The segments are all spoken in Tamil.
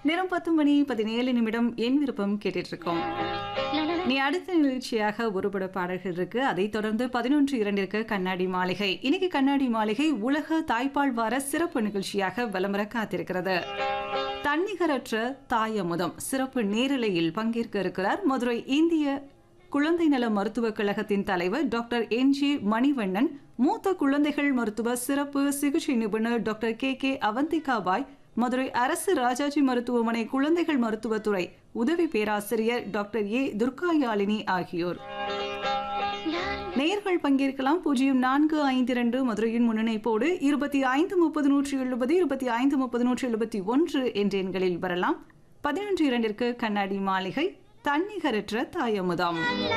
நேரம் பத்து மணி பதினேழு நிமிடம் என் விருப்பம் கேட்டுட்டு இருக்கோம் நீ அடுத்த நிகழ்ச்சியாக ஒருபட பாடல்கள் இருக்கு அதைத் தொடர்ந்து பதினொன்று இரண்டிற்கு கண்ணாடி மாளிகை இன்னைக்கு கண்ணாடி மாளிகை உலக தாய்ப்பால் வார சிறப்பு நிகழ்ச்சியாக விளம்பர காத்திருக்கிறது தன்னிகரற்ற தாயமுதம் சிறப்பு நேரலையில் பங்கேற்க இருக்கிறார் மதுரை இந்திய குழந்தை நல மருத்துவக் கழகத்தின் தலைவர் டாக்டர் என் ஜே மணிவண்ணன் மூத்த குழந்தைகள் மருத்துவ சிறப்பு சிகிச்சை நிபுணர் doctor K K Avanthika Bai Madurai அரசு ராஜாஜி மருத்துவமனை குழந்தைகள் மருத்துவத்துறை உதவி பேராசிரியர் டாக்டர் ஏ துர்காயாலினி ஆகியோர் நேர்கள் பங்கேற்கலாம் பூஜ்ஜியம் நான்கு ஐந்து இரண்டு மதுரையின் முன்னிணைப்போடு இருபத்தி ஐந்து முப்பது நூற்றி எழுபது இருபத்தி ஐந்து முப்பது நூற்றி எழுபத்தி ஒன்று என்ற எண்களில் வரலாம் பதினொன்று இரண்டிற்கு கண்ணாடி மாளிகை தன்னிகரற்ற தாயமுதாம்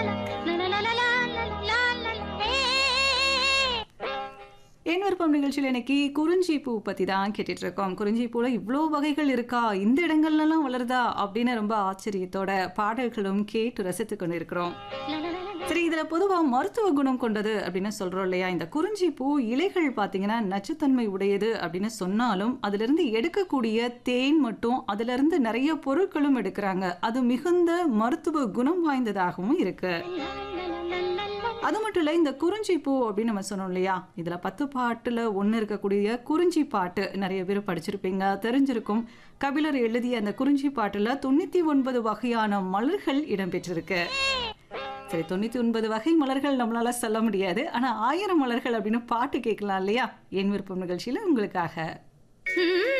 என் விருப்பம் நிகழ்ச்சியில் இன்னைக்கு குறிஞ்சி பூ பற்றி தான் கேட்டுட்டு இருக்கோம் குறிஞ்சி பூல இவ்வளோ வகைகள் இருக்கா இந்த இடங்கள்லாம் வளருதா அப்படின்னு ரொம்ப ஆச்சரியத்தோட பாடல்களும் கேட்டு ரசித்து கொண்டு இருக்கிறோம் சரி இதில் பொதுவாக மருத்துவ குணம் கொண்டது அப்படின்னு சொல்கிறோம் இல்லையா இந்த குறிஞ்சி பூ இலைகள் பார்த்தீங்கன்னா நச்சுத்தன்மை உடையது அப்படின்னு சொன்னாலும் அதிலிருந்து எடுக்கக்கூடிய தேன் மட்டும் அதிலிருந்து நிறைய பொருட்களும் எடுக்கிறாங்க அது மிகுந்த மருத்துவ குணம் வாய்ந்ததாகவும் இருக்கு அது மட்டும் இல்லை இந்த குறிஞ்சி பூ அப்படின்னு நம்ம சொன்னோம் இல்லையா இதில் பத்து பாட்டில் ஒன்று இருக்கக்கூடிய குறிஞ்சி பாட்டு நிறைய பேர் படிச்சிருப்பீங்க தெரிஞ்சிருக்கும் கபிலர் எழுதிய அந்த குறிஞ்சி பாட்டில் தொண்ணூற்றி ஒன்பது வகையான மலர்கள் இடம்பெற்றிருக்கு சரி தொண்ணூற்றி ஒன்பது வகை மலர்கள் நம்மளால சொல்ல முடியாது ஆனால் ஆயிரம் மலர்கள் அப்படின்னு பாட்டு கேட்கலாம் இல்லையா என் விருப்பம் நிகழ்ச்சியில் உங்களுக்காக